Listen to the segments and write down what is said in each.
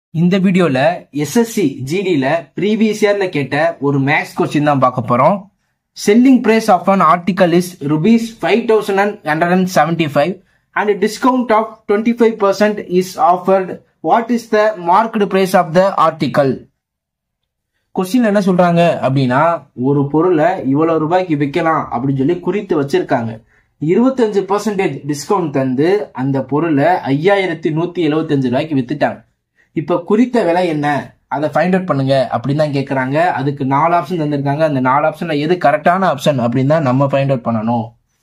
இந்த வீடியோல SSC ஜிடில previous இயர்ல கேட்ட ஒரு மேக்ஸ் கொஸ்டின் தான் பார்க்க போறோம் selling price of an article is rupees five thousand and hundred and seventy five and discount of twenty five percent is offered what is the marked price of the article question என்ன சொல்றாங்க அப்படின்னா ஒரு பொருளை இவ்வளவு ரூபாய்க்கு விற்கலாம் அப்படின்னு சொல்லி குறித்து வச்சிருக்காங்க இருபத்தஞ்சு பர்சன்டேஜ் டிஸ்கவுண்ட் தந்து அந்த பொருளை ஐயாயிரத்தி நூத்தி எழுபத்தஞ்சு ரூபாய்க்கு வித்துட்டாங்க இப்ப குறித்த விலை என்ன அதை ஃபைண்ட் அவுட் பண்ணுங்க அப்படின்னு தான் கேட்கறாங்க அதுக்கு நாலு ஆப்ஷன் தந்திருக்காங்க அந்த நாலு ஆப்ஷன்ல எது கரெக்டான ஆப்ஷன் அப்படின்னு தான் நம்ம ஃபைண்ட் அவுட் பண்ணணும்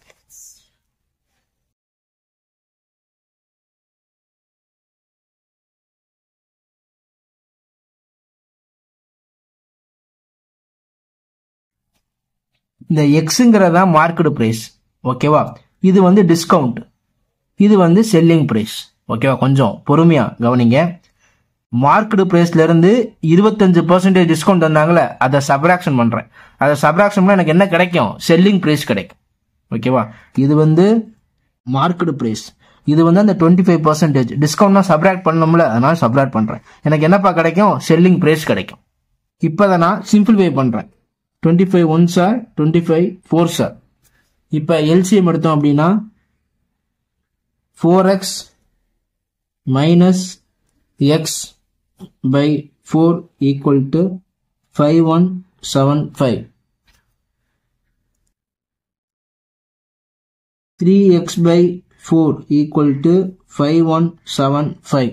இந்த எக்ஸுங்கிறதா மார்க்கெட் பிரைஸ் ஓகேவா இது வந்து டிஸ்கவுண்ட் இது வந்து செல்லிங் பிரைஸ் ஓகேவா கொஞ்சம் பொறுமையா கவனிங்க மார்க்கெட் பிரைஸ்ல இருந்து இருபத்தஞ்சு பர்சன்டேஜ் டிஸ்கவுண்ட் தந்தாங்களே அதை சப்ராக்ஷன் பண்றேன் அதை சப்ராக்ஷன் பண்ணா எனக்கு என்ன கிடைக்கும் செல்லிங் பிரைஸ் கிடைக்கும் ஓகேவா இது வந்து மார்க்கெட் பிரைஸ் இது வந்து அந்த டுவெண்ட்டி ஃபைவ் பர்சன்டேஜ் டிஸ்கவுண்ட் தான் சப்ராக்ட் பண்ணணும்ல அதனால சப்ராக்ட் பண்றேன் எனக்கு என்னப்பா கிடைக்கும் செல்லிங் பிரைஸ் கிடைக்கும் இப்போ அதை நான் சிம்பிளிஃபை பண்றேன் twenty five one sir twenty five four sir இப்போ எல்சிஎம் எடுத்தோம் அப்படின்னா four x minus x by four equal to five one seven five three x by four equal to five one seven five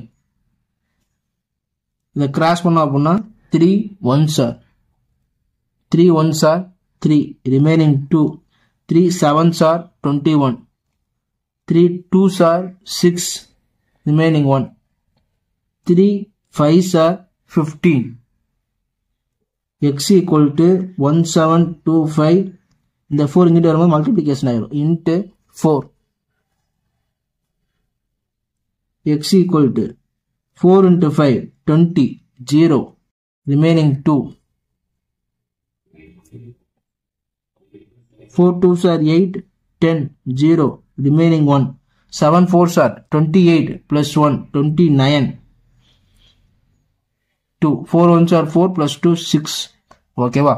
இதை கிராஸ் பண்ணோம் அப்படின்னா three one sir three one sir three remaining two three seven sir twenty one three two sir six remaining one three five sir fifteen x equal to one seven two five இந்த four இங்கிட்டு வரும்போது multiplication ஆயிரும் into four x equal to four into five twenty zero remaining two four two sir eight ten zero remaining one seven four sir twenty eight plus one twenty nine two four one sir four plus two six ஓகேவா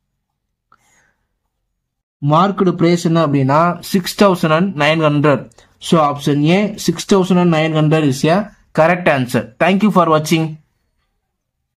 market price என்ன அப்படின்னா six thousand and nine hundred so option A six thousand and nine hundred is a correct answer thank you for வாட்சிங்